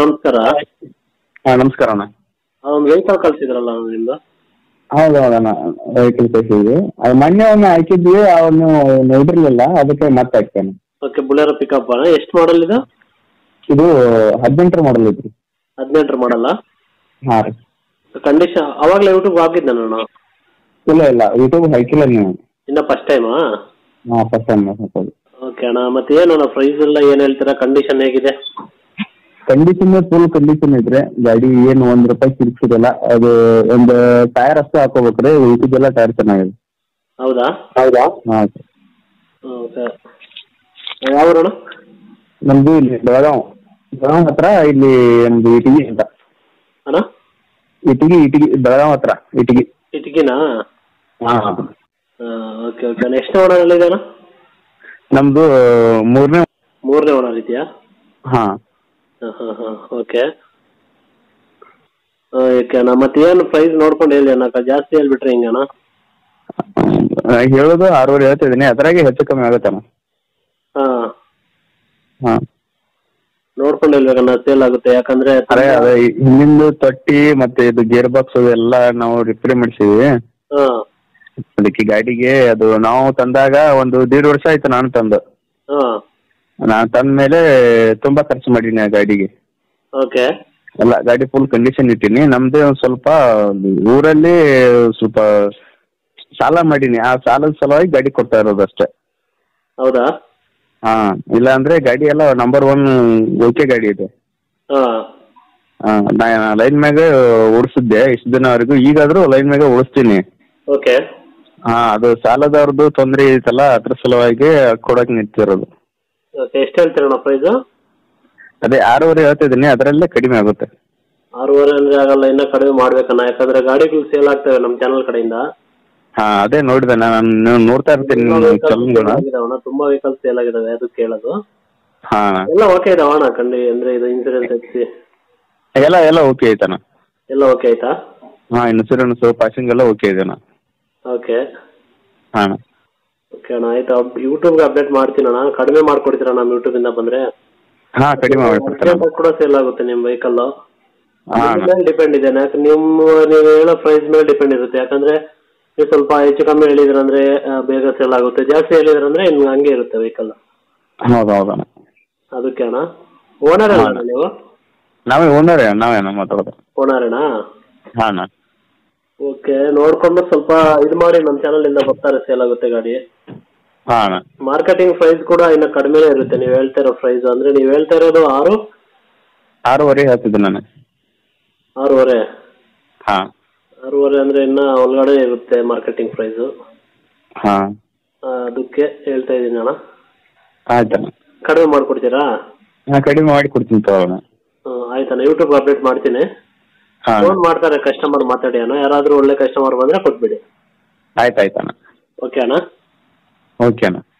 ನಮಸ್ಕಾರ ಹಾಂ ನಮಸ್ಕಾರ ಅಣ್ಣ ಒಂದು ವೆಹಿಕಲ್ ಕಳ್ಸಿದ್ರಲ್ಲ ನಿಮ್ದು ಹೌದು ಹೌದಣ್ಣ ವೆಹಿಕಲ್ ಕಳಿಸಿದ್ವಿ ಅದು ಮೊನ್ನೆ ಒಮ್ಮೆ ಹಾಕಿದ್ವಿ ಅವನು ನೋಡಿರ್ಲಿಲ್ಲ ಅದಕ್ಕೆ ಮತ್ತೆ ಹಾಕ್ತೇನೆ ಓಕೆ ಬುಲೆರೋ ಪಿಕಪ್ ಎಷ್ಟು ಮಾಡಲ್ ಇದು ಇದು ಹದಿನೆಂಟರ ಮಾಡಲ್ ಐತ್ರಿ ಹದಿನೆಂಟರ ಮಾಡಲ್ಲ ಹಾಂ ರೀ ಕಂಡೀಷನ್ ಅವಾಗಲೇ ಯೂಟ್ಯೂಬ್ ಹಾಕಿದ್ದೆ ನಾನು ಇಲ್ಲ ಇಲ್ಲ ಯೂಟ್ಯೂಬ್ ಹಾಕಿಲ್ಲ ನೀವು ಇನ್ನ ಫಸ್ಟ್ ಟೈಮಾ ಹಾಂ ಫಸ್ಟ್ ಟೈಮ್ ಹಾಕೋದು ಓಕೆ ಅಣ್ಣ ಮತ್ತೆ ಏನು ಅಣ್ಣ ಪ್ರೈಸ್ ಎಲ್ಲ ಏನು ಹೇಳ್ತೀರಾ ಕಂಡೀಷನ್ ಹೇಗಿದೆ ಕಂಡೀಷನ್ ಫುಲ್ ಕಂಡೀಷನ್ ಐತ್ರಿ ಗಾಡಿ ಏನು ಒಂದ್ ರೂಪಾಯಿ ಕಿರಿಕಿರಲ್ಲ ಅದು ಒಂದು ಟೈರ್ ಅಷ್ಟೇ ಹಾಕೋಬೇಕ್ರಿ ಉಳಿದಿದ್ದೆಲ್ಲ ಟೈರ್ ಚೆನ್ನಾಗಿದೆ ಹೌದಾ ಹೌದಾ ಹಾಂ ಓಕೆ ಯಾವ ಅಣ್ಣ ನಮ್ದು ಇಲ್ಲಿ ಬೆಳಗಾವ್ ಬೆಳಗಾವ್ ಹತ್ರ ಇಲ್ಲಿ ನಮ್ದು ಇಟಗಿ ಅಂತ ಅಣ್ಣ ಇಟಗಿ ಇಟಗಿ ಬೆಳಗಾವ್ ಹತ್ರ ಇಟಗಿ ಇಟ್ಕಿನಾ ಹಾಂ ಓಕೆ ಓಕೆ ನೆಕ್ಸ್ಟ್ ಓನರ್ ಇದೆ ಅಣ್ಣ ನಮ್ದು ಮೂರನೇ ಮೂರನೇ ಓನರ್ ಇದೆಯಾ ಹಾಂ ಹಾಂ ಹಾಂ ಹಾಂ ಓಕೆ ಓಕೆ ಅಣ್ಣ ಮತ್ತೆ ಏನು ಪ್ರೈಸ್ ನೋಡ್ಕೊಂಡು ಹೇಳಿ ಅಣ್ಣ ಜಾಸ್ತಿ ಹೇಳ್ಬಿಟ್ರೆ ಹಿಂಗೆ ಅಣ್ಣ ಹೇಳೋದು ಆರೂವರೆ ಹೇಳ್ತಿದ್ದೀನಿ ಅದ್ರಾಗೆ ಹೆಚ್ಚು ಕಮ್ಮಿ ಆಗುತ್ತಣ್ಣ ಹಾಂ ಹಾಂ ನೋಡ್ಕೊಂಡು ಹೇಳ್ಬೇಕಣ್ಣ ಸೇಲ್ ಆಗುತ್ತೆ ಯಾಕಂದ್ರೆ ಅದೇ ಅದೇ ಹಿಂದಿಂದು ತೊಟ್ಟಿ ಮತ್ತೆ ಇದು ಗೇರ್ ಬಾಕ್ಸ್ ಎಲ್ಲ ನಾವು ರಿಪೇರಿ ಮಾಡಿಸಿದ್ವಿ ಹಾಂ ಅದಕ್ಕೆ ಗಾಡಿಗೆ ಅದು ನಾವು ತಂದಾಗ ಒಂದು ದೀಡ್ ವರ್ಷ ಆಯ್ತು ನಾನು ತಂದು ಹಾಂ ನಾನು ತಂದ ಮೇಲೆ ತುಂಬಾ ಖರ್ಚು ಮಾಡೀನಿ ಆ ಗಾಡಿಗೆ ಓಕೆ ಎಲ್ಲ ಗಾಡಿ ಫುಲ್ ಕಂಡೀಷನ್ ಇಟ್ಟೀನಿ ನಮ್ದೇ ಒಂದು ಸ್ವಲ್ಪ ಊರಲ್ಲಿ ಸ್ವಲ್ಪ ಸಾಲ ಮಾಡೀನಿ ಆ ಸಾಲದ ಸಲುವಾಗಿ ಗಾಡಿ ಕೊಡ್ತಾ ಇರೋದು ಅಷ್ಟೇ ಹೌದಾ ಹಾ ಇಲ್ಲ ಅಂದ್ರೆ ಗಾಡಿ ಎಲ್ಲ ನಂಬರ್ ಒನ್ ಓಕೆ ಗಾಡಿ ಇದೆ ಹಾಂ ಹಾ ನಾ ಲೈನ್ ಮ್ಯಾಗ ಓಡಿಸಿದ್ದೆ ಇಷ್ಟು ದಿನವರೆಗೂ ಈಗಾದ್ರೂ ಲೈನ್ ಮ್ಯಾಗ ಓಡಿಸ್ತೀನಿ ಓಕೆ ಹಾ ಅದು ಸಾಲದವ್ರದ್ದು ತೊಂದರೆ ಐತಲ್ಲ ಅದ್ರ ಸಲುವಾಗಿ ಕೊಡಕ್ ನಿಂತಿರೋದು ಓಕೆ ಎಷ್ಟು ಹೇಳ್ತೀರಣ್ಣ ಪ್ರೈಸು ಅದೇ ಆರೂವರೆ ಹೇಳ್ತಿದ್ದೀನಿ ಅದರಲ್ಲೇ ಕಡಿಮೆ ಆಗುತ್ತೆ ಆರೂವರೆ ಅಂದ್ರೆ ಆಗಲ್ಲ ಇನ್ನೂ ಕಡಿಮೆ ಮಾಡ್ಬೇಕಣ್ಣ ಯಾಕಂದ್ರೆ ಗಾಡಿಗಳು ಸೇಲ್ ಆಗ್ತವೆ ನಮ್ಮ ಚಾನಲ್ ಕಡೆಯಿಂದ ಹಾ ಅದೇ ನೋಡಿದೆ ನಾನು ನೋಡ್ತಾ ಇರ್ತೀನಿ ತುಂಬಾ vehicles ಚಲನ್ಗಳನ್ನ sale ಆಗಿದಾವಣ್ಣ ತುಂಬಾ ವೆಹಿಕಲ್ಸ್ ಸೇಲ್ ಆಗಿದಾವೆ ಅದು ಕೇಳೋದು ಹಾ ಎಲ್ಲ ಓಕೆ ಇದಾವಣ್ಣ ಕಂಡು ಅಂದ್ರೆ ಇದು ಇನ್ಸೂರೆನ್ಸ್ ಹಚ್ಚಿ ಎಲ್ಲ ಎಲ್ಲ ಓಕೆ ಐತಣ್ಣ ಎಲ್ಲ ಓಕೆ ಆಯ್ತಾ ಹಾ ಇನ್ಸೂರೆನ್ಸ್ ಪಾಸಿಂಗ್ ಎಲ್ಲ ಓಕೆ ಇದೆಣ್ಣ ಓಕೆ ಹಾ ಓಕೆ ಅಣ್ಣ ಆಯ್ತು ಯೂಟ್ಯೂಬ್ಗೆ ಅಪ್ಡೇಟ್ ಮಾಡ್ತೀನಿ ಅಣ್ಣ ಕಡಿಮೆ ಮಾಡ್ಕೊಡ್ತೀರಾ ನಮ್ಮ ಯೂಟ್ಯೂಬಿಂದ ಬಂದ್ರೆ ಹಾ ಕಡಿಮೆ ಮಾಡ್ಕೊಡ್ತೇನೆ Market ಕೂಡ ಸೇಲ್ ಆಗುತ್ತೆ ನಿಮ್ಮ ವೆಹಿಕಲ್ ಹಾ ಮೇಲೆ ಡಿಪೆಂಡ್ ಇದೆ ಯಾಕೆ ನಿಮ್ಮ ನೀವು ಹೇಳೋ ಪ್ರೈಸ್ ಮೇಲೆ ಡಿಪೆಂಡ್ ಇರುತ್ತೆ ಯಾಕಂದ್ರೆ ನೀವು ಸ್ವಲ್ಪ ಹೆಚ್ಚು ಕಮ್ಮಿ ಹೇಳಿದ್ರಂದ್ರೆ ಆ, ಬೇಗ ಸೇಲ್ ಆಗುತ್ತೆ ಜಾಸ್ತಿ ಹೇಳಿದ್ರಂದ್ರೆ ಇನ್ನು ಹಂಗೆ ಇರುತ್ತೆ ವೆಹಿಕಲ್ ಹೌದು ಹೌದಣ್ಣ ಅದಕ್ಕೆ ಅಣ್ಣ ಓನರ್ ಅಣ್ಣ ನೀವು ನಾವೇ ಓನರೇ ನಾವೇನ ಮಾತಾಡೋದು ಓನರ್ ಅಣ್ಣ ಹಾ ಅಣ್ಣ ಓಕೆ ನೋಡ್ಕೊಂಡು ಸ್ವಲ್ಪ ಇದು ಮಾಡಿ ನಮ್ಮ ಚಾನಲ್ ಇಂದ ಬರ್ತಾರೆ ಸೇಲ್ ಆಗುತ್ತೆ ಗಾಡಿ ಹಾ ಅಣ್ಣ ಮಾರ್ಕೆಟಿಂಗ್ ಪ್ರೈಸ್ ಕೂಡ ಇನ್ನು ಕಡಿಮೆನೇ ಇರುತ್ತೆ ನೀವು ಹೇಳ್ತಾ ಇರೋ ಪ್ರೈಸ್ ಅಂದ್ರೆ ನೀವು ಹೇಳ್ತಾ ಇರೋದು ಆರು ಆರೂವರೆ ಹೇಳ್ತಿದ್ದೆ ನಾನು ಆರೂವರೆ ಹಾ ಆರೂವರೆ ಅಂದ್ರೆ ಇನ್ನ ಒಳಗಡೆ ಇರುತ್ತೆ ಮಾರ್ಕೆಟಿಂಗ್ ಪ್ರೈಸು ಹಾ ಅದಕ್ಕೆ ಹೇಳ್ತಾ ಇದ್ದೀನಿ ಅಣ್ಣ ಆಯ್ತಣ್ಣ ಕಡಿಮೆ ಮಾಡ್ಕೊಡ್ತೀರಾ ಹಾ ಕಡಿಮೆ ಮಾಡಿ ಕೊಡ್ತೀನಿ ತಗೋಣ ಹ್ಮ್, ಆಯ್ತಣ್ಣ ಯೂಟ್ಯೂಬ್ ಅಪ್ಡೇಟ್ ಮಾಡ್ತೀನಿ ಹಾ ಫೋನ್ ಮಾಡ್ತಾರೆ ಕಸ್ಟಮರ್ ಮಾತಾಡಿ ಅಣ್ಣ ಯಾರಾದರೂ ಒಳ್ಳೆ ಕಸ್ಟಮರ್ ಬಂದ್ರೆ ಕೊಟ್ಬಿಡಿ ಆಯ್ತು ಆಯ್ತಣ್ಣ ಓಕೆ ಅಣ್ಣ ಓಕೆ ಅಣ್ಣ